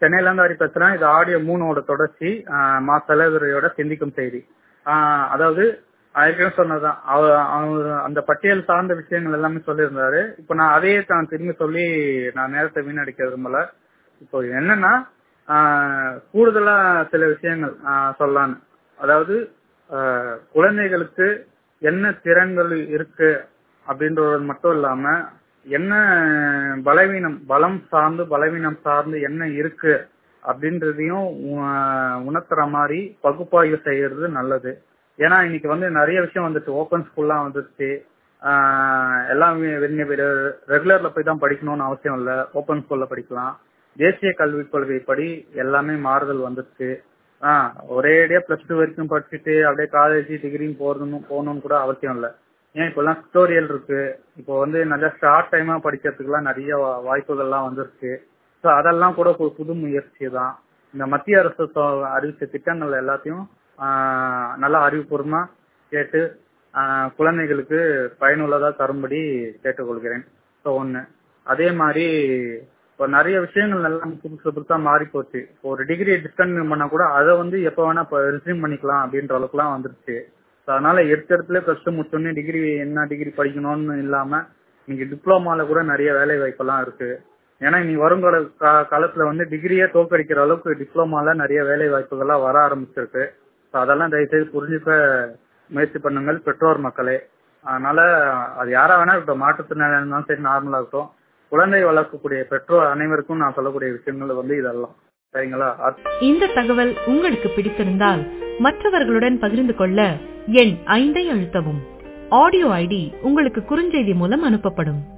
சென்னையில இருந்து ஹரி பேசுறேன் இது ஆடியோ மூணோட தொடர்ச்சி ஆஹ் மா தலைவரையோட சிந்திக்கும் செய்தி ஆஹ் அதாவது ஏற்கனவே சொன்னதுதான் அவர் அவர் அந்த பட்டியல் சார்ந்த விஷயங்கள் எல்லாமே சொல்லியிருந்தாரு இப்போ நான் அதையே தான் திரும்பி சொல்லி நான் நேரத்தை வீணடிக்க விரும்பல இப்போ என்னன்னா ஆஹ் கூடுதலா சில விஷயங்கள் ஆஹ் சொல்லலான்னு அதாவது ஆஹ் குழந்தைகளுக்கு என்ன திறன்கள் இருக்கு அப்படின்றது மட்டும் இல்லாம என்ன பலவீனம் பலம் சார்ந்து பலவீனம் சார்ந்து என்ன இருக்கு அப்படின்றதையும் உ- உணர்த்துற மாதிரி பகுப்பாய்வு செய்யறது நல்லது ஏன்னா இன்னைக்கு வந்து நிறைய விஷயம் வந்துச்சு ஓப்பன் ஸ்கூல்லாம் வந்துருச்சு ஆஹ் எல்லாம் ரெகுலர்ல போய் தான் படிக்கணும்னு அவசியம் இல்ல ஓப்பன் ஸ்கூல்ல படிக்கலாம் தேசிய கல்விக் கொள்கை படி எல்லாமே மாறுதல் வந்துருச்சு ஆஹ் ஒரேடியா பிளஸ் டூ வரைக்கும் படிச்சுட்டு அப்படியே காலேஜ் டிகிரின்னு போறதுன்னு போகணும்னு கூட அவசியம் இல்ல ஏன் இப்பெல்லாம் டுட்டோரியல் இருக்கு இப்போ வந்து நல்லா ஷார்ட் டைமா படிக்கிறதுக்குலாம் நிறைய வா- வாய்ப்புகள்லாம் வந்துருச்சு ஸோ அதெல்லாம் கூட ஒரு புது முயற்சி தான் இந்த மத்திய அரசு சொ- அறிவிச்ச திட்டங்கள் எல்லாத்தையும் ஆஹ் நல்லா அறிவுபூர்வமா கேட்டு ஆஹ் குழந்தைகளுக்கு பயனுள்ளதா தரும்படி கேட்டுக்கொள்கிறேன் ஸோ ஒண்ணு அதே மாதிரி இப்போ நிறைய விஷயங்கள் எல்லாம் புதுசு புதுசா மாறி போச்சு இப்போ ஒரு டிகிரி டிஸ்கன்டினியூ பண்ணா கூட அதை வந்து எப்போ வேணா இப்போ ரிசீவ் பண்ணிக்கலாம் அப்படின்ற அளவுக்குலாம் வந்துருச்சு ஸோ அதனால எடுத்த இடத்துல ப்ளஸ் டூ முடிச்சோடனே டிகிரி என்ன டிகிரி படிக்கணும்னு இல்லாம இன்னைக்கு டிப்ளமால கூட நிறைய வேலை வாய்ப்பெல்லாம் இருக்கு ஏன்னா இனி வருங்கால கா- காலத்துல வந்து டிகிரியே தோக்கடிக்கிற அளவுக்கு டிப்ளமால நிறைய வேலை வாய்ப்புகள்லாம் வர ஆரம்பிச்சிருக்கு ஸோ அதெல்லாம் தயவுசெய்து புரிஞ்சுக்க முயற்சி பண்ணுங்கள் பெற்றோர் மக்களே அதனால அது யாரா வேணா இருக்கட்டும் மாற்றுத்திறனாளியா இருந்தாலும் சரி நார்மலா இருக்கட்டும் குழந்தை வளர்க்கக்கூடிய பெற்றோர் அனைவருக்கும் நான் சொல்லக்கூடிய விஷயங்கள் வந்து இதெல்லாம் சரிங்களா அது- இந்த தகவல் உங்களுக்கு பிடித்திருந்தால் மற்றவர்களுடன் பகிர்ந்து கொள்ள எண் ஐந்தை அழுத்தவும் ஆடியோ ஐடி உங்களுக்கு குறுஞ்செய்தி மூலம் அனுப்பப்படும்